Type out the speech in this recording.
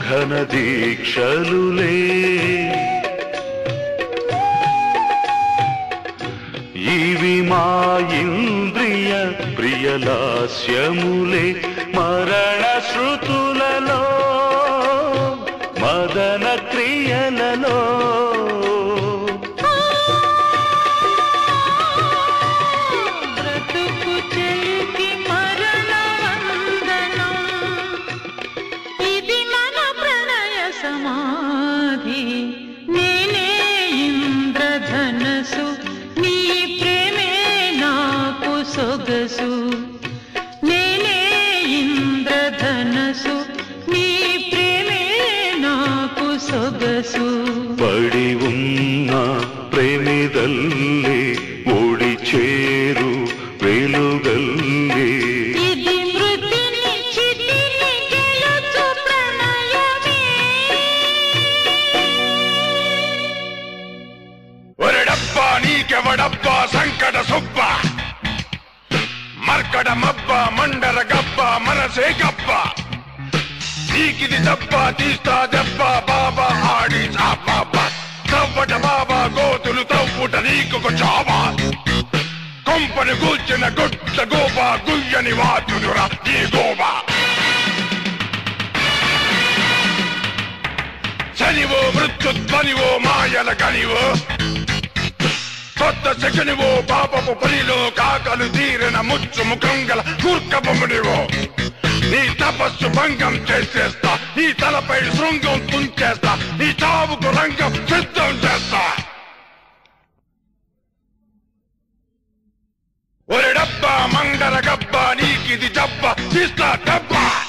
ఘన దీక్షలులే ఇవి మా ఇంద్రియ ప్రియలాస్యములే మరణ శృతులలో మదన క్రియలలో బ్రతుకు చెలికి మరణ వందనం ఇది మన ప్రణయ సమాధి నేనే ఇంద్రధనసు నీ ప్రేమే నాకు సొగసు నేనే ఇంద్రధనసు నీ ప్రేమే నాకు సొగసు పడి ఉన్న ప్రేమిదల్లే ఓడి చేరు వెలుగల్లే ఇది మృతిని చితిని గెలుచు ప్రణయమే ఒరడబ్బా నీకెవడబ్బా సంకట సుబ్బ మర్కడ మబ్బ మండర గబ్బ మనసే గబ్బ నీకిది దబ్బ తీస్తా దెబ్బ బాబా ఆడి చాప కవ్వట బాబా గోతులు తవ్వుట నీకొక చావా కొంపని కూర్చిన గుట్ల గోబా గుయ్యని వాచునురా ఈ గోబా శనివో మృత్యుధ్వనివో మాయల గనివో కొత్త శకనివో పాపపు పనిలో కాకలు తీరిన ముచ్చు ముఖం గల కూర్కబొమ్మనివో నీ తపస్సు భంగం చేసేస్తా నీ తలపై శృంగం తుంచేస్తా నీ చావుకు రంగం సిద్ధం చేస్తా ఒరే డబ్బా మంగళ గబ్బా నీకిది జబ్బ తీస్తా డబ్బా